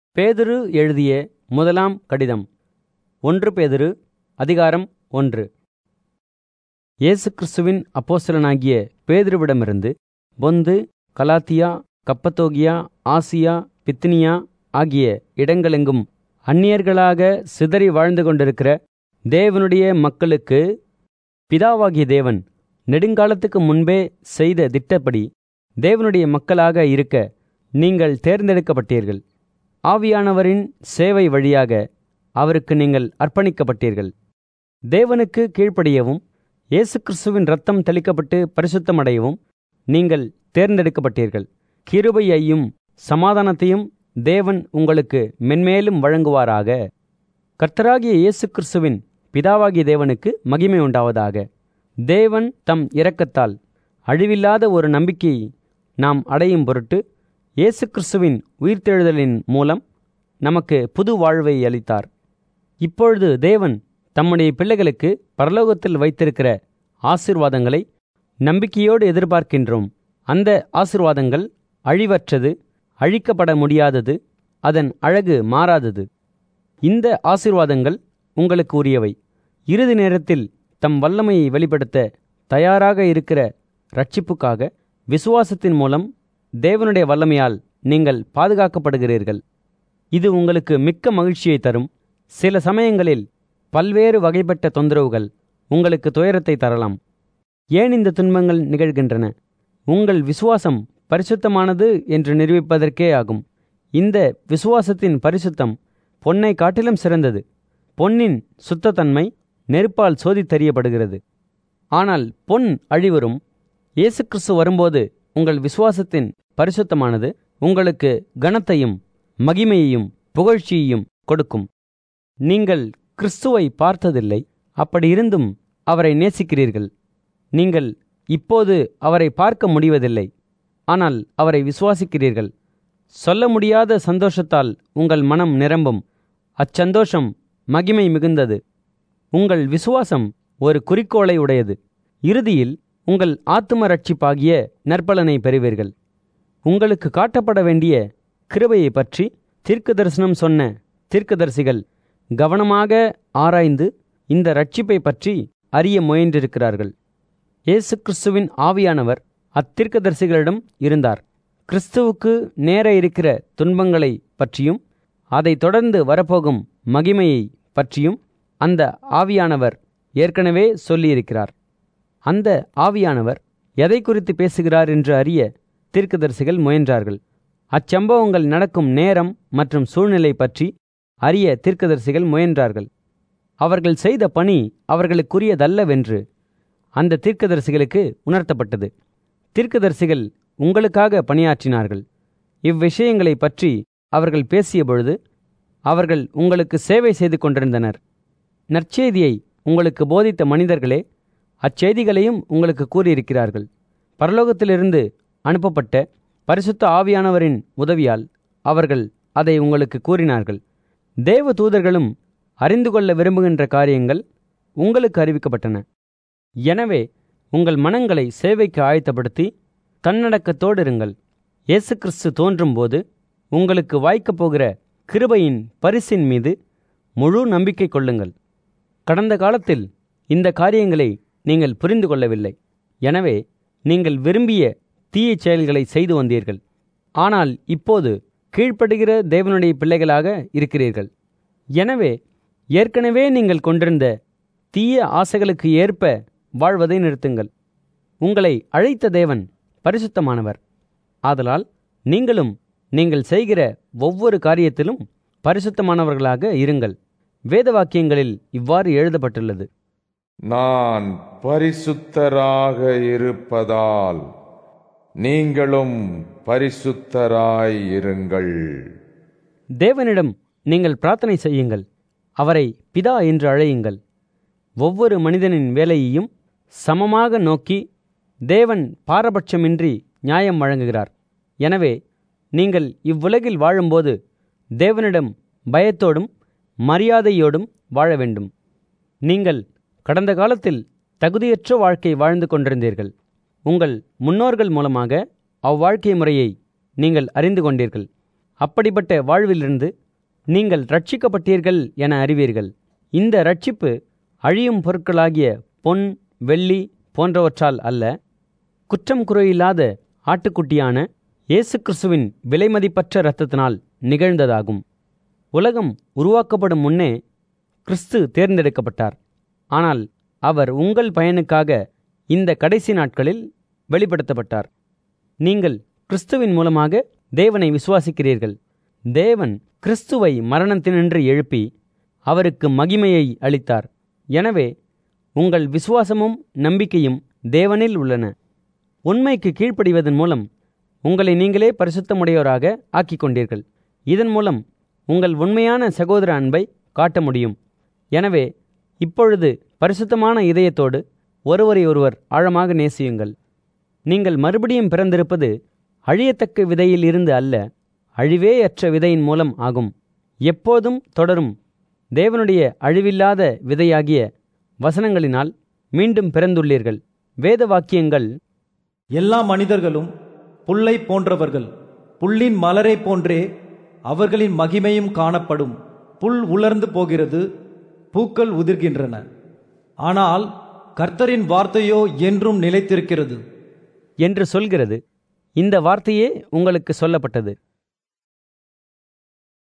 பேதுரு எழுதிய முதலாம் கடிதம் ஒன்று பேதுரு அதிகாரம் ஒன்று இயேசு கிறிஸ்துவின் அப்போஸ்தலனாகிய பேதுருவிடமிருந்து பொந்து கலாத்தியா கப்பத்தோகியா ஆசியா பித்தினியா ஆகிய இடங்களெங்கும் அந்நியர்களாக சிதறி வாழ்ந்து கொண்டிருக்கிற தேவனுடைய மக்களுக்கு பிதாவாகிய தேவன் நெடுங்காலத்துக்கு முன்பே செய்த திட்டப்படி தேவனுடைய மக்களாக இருக்க நீங்கள் தேர்ந்தெடுக்கப்பட்டீர்கள் ஆவியானவரின் சேவை வழியாக அவருக்கு நீங்கள் அர்ப்பணிக்கப்பட்டீர்கள் தேவனுக்கு கீழ்ப்படியவும் இயேசு கிறிஸ்துவின் ரத்தம் தெளிக்கப்பட்டு பரிசுத்தமடையவும் நீங்கள் தேர்ந்தெடுக்கப்பட்டீர்கள் கிருபையையும் சமாதானத்தையும் தேவன் உங்களுக்கு மென்மேலும் வழங்குவாராக கர்த்தராகிய இயேசு கிறிஸ்துவின் பிதாவாகிய தேவனுக்கு மகிமை உண்டாவதாக தேவன் தம் இரக்கத்தால் அழிவில்லாத ஒரு நம்பிக்கையை நாம் அடையும் பொருட்டு இயேசு கிறிஸ்துவின் உயிர்த்தெழுதலின் மூலம் நமக்கு புது வாழ்வை அளித்தார் இப்பொழுது தேவன் தம்முடைய பிள்ளைகளுக்கு பரலோகத்தில் வைத்திருக்கிற ஆசிர்வாதங்களை நம்பிக்கையோடு எதிர்பார்க்கின்றோம் அந்த ஆசிர்வாதங்கள் அழிவற்றது அழிக்கப்பட முடியாதது அதன் அழகு மாறாதது இந்த ஆசிர்வாதங்கள் உங்களுக்கு உரியவை இறுதி நேரத்தில் தம் வல்லமையை வெளிப்படுத்த தயாராக இருக்கிற ரட்சிப்புக்காக விசுவாசத்தின் மூலம் தேவனுடைய வல்லமையால் நீங்கள் பாதுகாக்கப்படுகிறீர்கள் இது உங்களுக்கு மிக்க மகிழ்ச்சியை தரும் சில சமயங்களில் பல்வேறு வகைப்பட்ட தொந்தரவுகள் உங்களுக்கு துயரத்தை தரலாம் ஏன் இந்த துன்பங்கள் நிகழ்கின்றன உங்கள் விசுவாசம் பரிசுத்தமானது என்று நிரூபிப்பதற்கே ஆகும் இந்த விசுவாசத்தின் பரிசுத்தம் பொன்னை காட்டிலும் சிறந்தது பொன்னின் சுத்தத்தன்மை நெருப்பால் சோதித்தறியப்படுகிறது ஆனால் பொன் அழிவரும் இயேசு கிறிஸ்து வரும்போது உங்கள் விசுவாசத்தின் பரிசுத்தமானது உங்களுக்கு கனத்தையும் மகிமையையும் புகழ்ச்சியையும் கொடுக்கும் நீங்கள் கிறிஸ்துவை பார்த்ததில்லை அப்படி இருந்தும் அவரை நேசிக்கிறீர்கள் நீங்கள் இப்போது அவரை பார்க்க முடிவதில்லை ஆனால் அவரை விசுவாசிக்கிறீர்கள் சொல்ல முடியாத சந்தோஷத்தால் உங்கள் மனம் நிரம்பும் அச்சந்தோஷம் மகிமை மிகுந்தது உங்கள் விசுவாசம் ஒரு குறிக்கோளை உடையது இறுதியில் உங்கள் ஆத்தும ரட்சிப்பாகிய நற்பலனை பெறுவீர்கள் உங்களுக்கு காட்டப்பட வேண்டிய கிருபையை பற்றி தீர்க்க தரிசனம் சொன்ன தீர்க்கதரிசிகள் கவனமாக ஆராய்ந்து இந்த ரட்சிப்பை பற்றி அறிய முயன்றிருக்கிறார்கள் இயேசு கிறிஸ்துவின் ஆவியானவர் அத்தீர்க்கதரிசிகளிடம் இருந்தார் கிறிஸ்துவுக்கு நேர இருக்கிற துன்பங்களை பற்றியும் அதை தொடர்ந்து வரப்போகும் மகிமையை பற்றியும் அந்த ஆவியானவர் ஏற்கனவே சொல்லியிருக்கிறார் அந்த ஆவியானவர் எதை குறித்து பேசுகிறார் என்று அறிய தீர்க்கதரிசிகள் முயன்றார்கள் அச்சம்பவங்கள் நடக்கும் நேரம் மற்றும் சூழ்நிலை பற்றி அறிய தீர்க்கதரிசிகள் முயன்றார்கள் அவர்கள் செய்த பணி அவர்களுக்குரியதல்லவென்று அந்த தீர்க்கதரிசிகளுக்கு உணர்த்தப்பட்டது தீர்க்கதரிசிகள் உங்களுக்காக பணியாற்றினார்கள் இவ்விஷயங்களை பற்றி அவர்கள் பேசியபொழுது அவர்கள் உங்களுக்கு சேவை செய்து கொண்டிருந்தனர் நற்செய்தியை உங்களுக்கு போதித்த மனிதர்களே அச்செய்திகளையும் உங்களுக்கு கூறியிருக்கிறார்கள் பரலோகத்திலிருந்து அனுப்பப்பட்ட பரிசுத்த ஆவியானவரின் உதவியால் அவர்கள் அதை உங்களுக்கு கூறினார்கள் தேவ தூதர்களும் அறிந்து கொள்ள விரும்புகின்ற காரியங்கள் உங்களுக்கு அறிவிக்கப்பட்டன எனவே உங்கள் மனங்களை சேவைக்கு ஆயத்தப்படுத்தி தன்னடக்கத்தோடு இருங்கள் இயேசு கிறிஸ்து தோன்றும்போது உங்களுக்கு வாய்க்கப் போகிற கிருபையின் பரிசின் மீது முழு நம்பிக்கை கொள்ளுங்கள் கடந்த காலத்தில் இந்த காரியங்களை நீங்கள் புரிந்து கொள்ளவில்லை எனவே நீங்கள் விரும்பிய தீய செயல்களை செய்து வந்தீர்கள் ஆனால் இப்போது கீழ்ப்படுகிற தேவனுடைய பிள்ளைகளாக இருக்கிறீர்கள் எனவே ஏற்கனவே நீங்கள் கொண்டிருந்த தீய ஆசைகளுக்கு ஏற்ப வாழ்வதை நிறுத்துங்கள் உங்களை அழைத்த தேவன் பரிசுத்தமானவர் ஆதலால் நீங்களும் நீங்கள் செய்கிற ஒவ்வொரு காரியத்திலும் பரிசுத்தமானவர்களாக இருங்கள் வேத வாக்கியங்களில் இவ்வாறு எழுதப்பட்டுள்ளது நான் பரிசுத்தராக இருப்பதால் நீங்களும் பரிசுத்தராய் இருங்கள் தேவனிடம் நீங்கள் பிரார்த்தனை செய்யுங்கள் அவரை பிதா என்று அழையுங்கள் ஒவ்வொரு மனிதனின் வேலையையும் சமமாக நோக்கி தேவன் பாரபட்சமின்றி நியாயம் வழங்குகிறார் எனவே நீங்கள் இவ்வுலகில் வாழும்போது தேவனிடம் பயத்தோடும் மரியாதையோடும் வாழ வேண்டும் நீங்கள் கடந்த காலத்தில் தகுதியற்ற வாழ்க்கை வாழ்ந்து கொண்டிருந்தீர்கள் உங்கள் முன்னோர்கள் மூலமாக அவ்வாழ்க்கை முறையை நீங்கள் அறிந்து கொண்டீர்கள் அப்படிப்பட்ட வாழ்விலிருந்து நீங்கள் ரட்சிக்கப்பட்டீர்கள் என அறிவீர்கள் இந்த ரட்சிப்பு அழியும் பொருட்களாகிய பொன் வெள்ளி போன்றவற்றால் அல்ல குற்றம் குறையில்லாத ஆட்டுக்குட்டியான இயேசு கிறிஸ்துவின் விலைமதிப்பற்ற இரத்தத்தினால் நிகழ்ந்ததாகும் உலகம் உருவாக்கப்படும் முன்னே கிறிஸ்து தேர்ந்தெடுக்கப்பட்டார் ஆனால் அவர் உங்கள் பயனுக்காக இந்த கடைசி நாட்களில் வெளிப்படுத்தப்பட்டார் நீங்கள் கிறிஸ்துவின் மூலமாக தேவனை விசுவாசிக்கிறீர்கள் தேவன் கிறிஸ்துவை மரணத்தினின்று எழுப்பி அவருக்கு மகிமையை அளித்தார் எனவே உங்கள் விசுவாசமும் நம்பிக்கையும் தேவனில் உள்ளன உண்மைக்கு கீழ்ப்படிவதன் மூலம் உங்களை நீங்களே பரிசுத்தமுடையோராக ஆக்கிக் கொண்டீர்கள் இதன் மூலம் உங்கள் உண்மையான சகோதர அன்பை காட்ட முடியும் எனவே இப்பொழுது பரிசுத்தமான இதயத்தோடு ஒருவரை ஒருவர் ஆழமாக நேசியுங்கள் நீங்கள் மறுபடியும் பிறந்திருப்பது அழியத்தக்க விதையில் இருந்து அல்ல அழிவேயற்ற விதையின் மூலம் ஆகும் எப்போதும் தொடரும் தேவனுடைய அழிவில்லாத விதையாகிய வசனங்களினால் மீண்டும் பிறந்துள்ளீர்கள் வேத வாக்கியங்கள் எல்லா மனிதர்களும் புல்லை போன்றவர்கள் புல்லின் மலரை போன்றே அவர்களின் மகிமையும் காணப்படும் புல் உலர்ந்து போகிறது பூக்கள் உதிர்கின்றன ஆனால் கர்த்தரின் வார்த்தையோ என்றும் நிலைத்திருக்கிறது என்று சொல்கிறது இந்த வார்த்தையே உங்களுக்கு சொல்லப்பட்டது